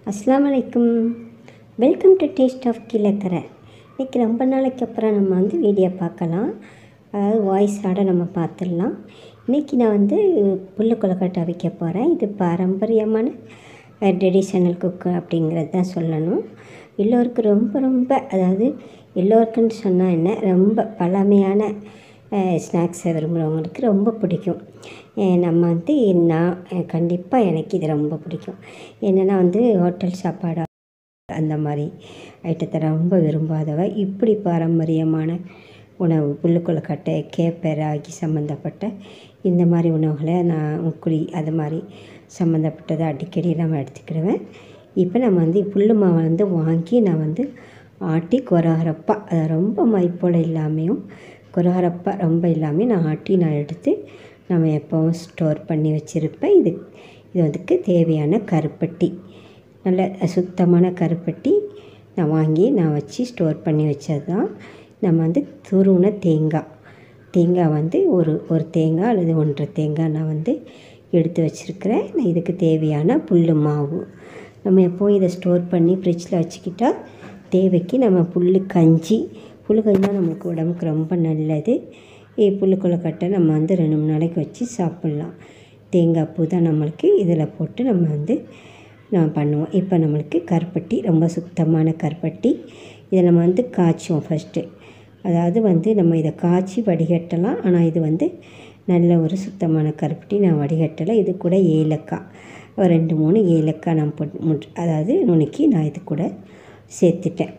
அஸ்ஸலாமு அலைக்கும் welcome to taste of Kilakarai இன்றைக்கி ரொம்ப நாளைக்கு அப்புறம் நம்ம வந்து வீடியோ பார்க்கலாம் அதாவது வாய்ஸோட நம்ம பார்த்துடலாம் இன்றைக்கி நான் வந்து புல்லு கொலக்கட்டை வைக்க போகிறேன் இது பாரம்பரியமான ட்ரெடிஷனல் குக்கு அப்படிங்கிறது தான் சொல்லணும் எல்லோருக்கும் ரொம்ப ரொம்ப அதாவது எல்லோருக்குன்னு சொன்னால் என்ன ரொம்ப பழமையான ஸ்நாக்ஸை விரும்புகிறவங்களுக்கு ரொம்ப பிடிக்கும் அஹ் நம்ம வந்து நான் கண்டிப்பாக எனக்கு இது ரொம்ப பிடிக்கும் என்னென்னா வந்து ஹோட்டல் சாப்பாடு அந்த மாதிரி ஐட்டத்தை ரொம்ப விரும்பாதவ இப்படி பாரம்பரியமான உணவு புல்லுக்கொழுக்கட்டை கேப்பை ராகி சம்மந்தப்பட்ட இந்த மாதிரி உணவுகளை நான் முக்குழி அது மாதிரி சம்மந்தப்பட்டதை அடிக்கடி நம்ம எடுத்துக்கிடுவேன் இப்போ நம்ம வந்து புல்லு மாவை வந்து வாங்கி நான் வந்து ஆட்டி கொரகரப்பாக அதை ரொம்ப மைப்போல் இல்லாமையும் கொரகரப்பாக ரொம்ப இல்லாமல் நான் ஆட்டி நான் எடுத்து நம்ம எப்போவும் ஸ்டோர் பண்ணி வச்சுருப்பேன் இது இது வந்துக்கு தேவையான கருப்பட்டி நல்ல சுத்தமான கருப்பட்டி நான் வாங்கி நான் வச்சு ஸ்டோர் பண்ணி வச்சது தான் நம்ம வந்து துருவின தேங்காய் தேங்காய் வந்து ஒரு ஒரு தேங்காய் அல்லது ஒன்றரை தேங்காய் நான் வந்து எடுத்து வச்சுருக்கிறேன் நான் இதுக்கு தேவையான புல் மாவு நம்ம எப்போவும் இதை ஸ்டோர் பண்ணி ஃப்ரிட்ஜில் வச்சுக்கிட்டா தேவைக்கு நம்ம புல் கஞ்சி புல் கஞ்சி தான் நம்மளுக்கு உடம்புக்கு ரொம்ப நல்லது புல் கொழுக்கட்டை நம்ம வந்து ரெண்டு மூணு நாளைக்கு வச்சு சாப்பிட்லாம் தேங்காய் பூ தான் நம்மளுக்கு இதில் போட்டு நம்ம வந்து நான் பண்ணுவோம் இப்போ நம்மளுக்கு கருப்பட்டி ரொம்ப சுத்தமான கருப்பட்டி இதை நம்ம வந்து காய்ச்சுவோம் ஃபஸ்ட்டு அதாவது வந்து நம்ம இதை காய்ச்சி வடிகட்டலாம் ஆனால் இது வந்து நல்ல ஒரு சுத்தமான கருப்பட்டி நான் வடிகட்டலை இது கூட ஏலக்காய் ஒரு ரெண்டு மூணு ஏலக்காய் நான் போட்டு முட் அதாவது நுணுக்கி நான் இது கூட சேர்த்துட்டேன்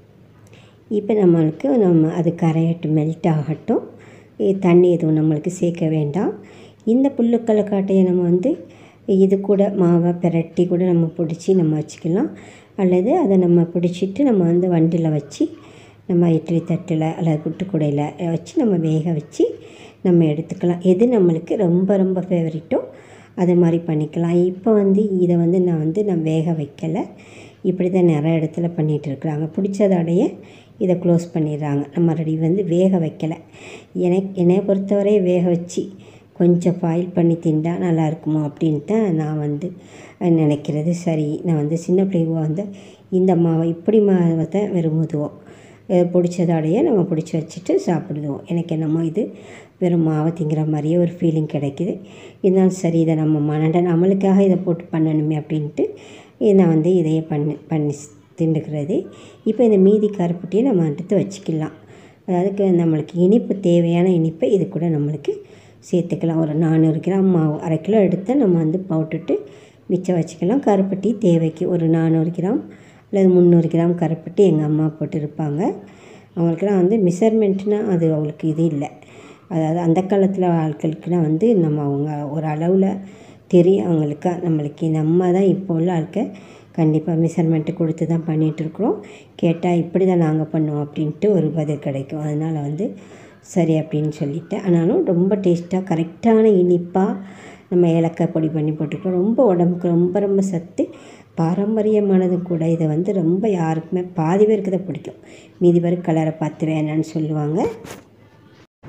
இப்போ நம்மளுக்கு நம்ம அது கரையட்டும் மெல்ட் ஆகட்டும் தண்ணி எதுவும் நம்மளுக்கு சேர்க்க வேண்டாம் இந்த புல்லுக்கலக்காட்டையை நம்ம வந்து இது கூட மாவை பிரட்டி கூட நம்ம பிடிச்சி நம்ம வச்சுக்கலாம் அல்லது அதை நம்ம பிடிச்சிட்டு நம்ம வந்து வண்டியில் வச்சு நம்ம இட்லி தட்டில் அல்லது புட்டுக்குடையில் வச்சு நம்ம வேக வச்சு நம்ம எடுத்துக்கலாம் எது நம்மளுக்கு ரொம்ப ரொம்ப ஃபேவரட்டோ அது மாதிரி பண்ணிக்கலாம் இப்போ வந்து இதை வந்து நான் வந்து நான் வேக வைக்கலை இப்படி தான் நிறைய இடத்துல பண்ணிகிட்டு இருக்கிறாங்க பிடிச்சதோடைய இதை க்ளோஸ் பண்ணிடுறாங்க நம்ம ரெடி வந்து வேக வைக்கலை எனக்கு என்னை பொறுத்தவரை வேக வச்சு கொஞ்சம் பாயில் பண்ணி திண்டா நல்லா இருக்குமோ அப்படின்ட்டு தான் நான் வந்து நினைக்கிறது சரி நான் வந்து சின்ன பிள்ளைங்க வந்து இந்த மாவை இப்படி மாவை தான் விரும்புதுவோம் பிடிச்சதோடையே நம்ம பிடிச்சி வச்சுட்டு சாப்பிடுவோம் எனக்கு என்னமோ இது வெறும் மாவை திங்கிற மாதிரியே ஒரு ஃபீலிங் கிடைக்கிது இருந்தாலும் சரி இதை நம்ம மனட நம்மளுக்காக இதை போட்டு பண்ணணுமே அப்படின்ட்டு நான் வந்து இதையே பண்ணி பண்ணி திண்டுக்கிறது இப்போ இந்த மீதி கருப்பட்டியை நம்ம எடுத்து வச்சுக்கலாம் அதாவது நம்மளுக்கு இனிப்பு தேவையான இனிப்பை இது கூட நம்மளுக்கு சேர்த்துக்கலாம் ஒரு நானூறு கிராம் மாவு அரை கிலோ எடுத்து நம்ம வந்து போட்டுட்டு மிச்சம் வச்சுக்கலாம் கருப்பட்டி தேவைக்கு ஒரு நானூறு கிராம் அல்லது முந்நூறு கிராம் கருப்பட்டி எங்கள் அம்மா போட்டிருப்பாங்க அவங்களுக்குலாம் வந்து மெஷர்மெண்ட்னால் அது அவங்களுக்கு இது இல்லை அதாவது அந்த காலத்தில் ஆட்களுக்குலாம் வந்து நம்ம அவங்க ஒரு அளவில் தெரியும் அவங்களுக்கு நம்மளுக்கு நம்ம தான் இப்போ உள்ள ஆட்கள் கண்டிப்பாக மெஷர்மெண்ட்டு கொடுத்து தான் பண்ணிகிட்ருக்குறோம் கேட்டால் இப்படி தான் நாங்கள் பண்ணுவோம் அப்படின்ட்டு ஒரு பதில் கிடைக்கும் அதனால் வந்து சரி அப்படின்னு சொல்லிட்டேன் ஆனாலும் ரொம்ப டேஸ்ட்டாக கரெக்டான இனிப்பாக நம்ம ஏலக்காய் பொடி பண்ணி போட்டுருக்கோம் ரொம்ப உடம்புக்கு ரொம்ப ரொம்ப சத்து பாரம்பரியமானது கூட இதை வந்து ரொம்ப யாருக்குமே பாதி பேருக்கு தான் பிடிக்கும் மீதி பேர் கலரை பார்த்து வேணான்னு சொல்லுவாங்க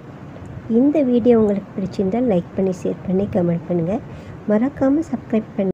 இந்த வீடியோ உங்களுக்கு பிடிச்சிருந்தால் லைக் பண்ணி ஷேர் பண்ணி கமெண்ட் பண்ணுங்கள் மறக்காமல் சப்ஸ்கிரைப் பண்ணி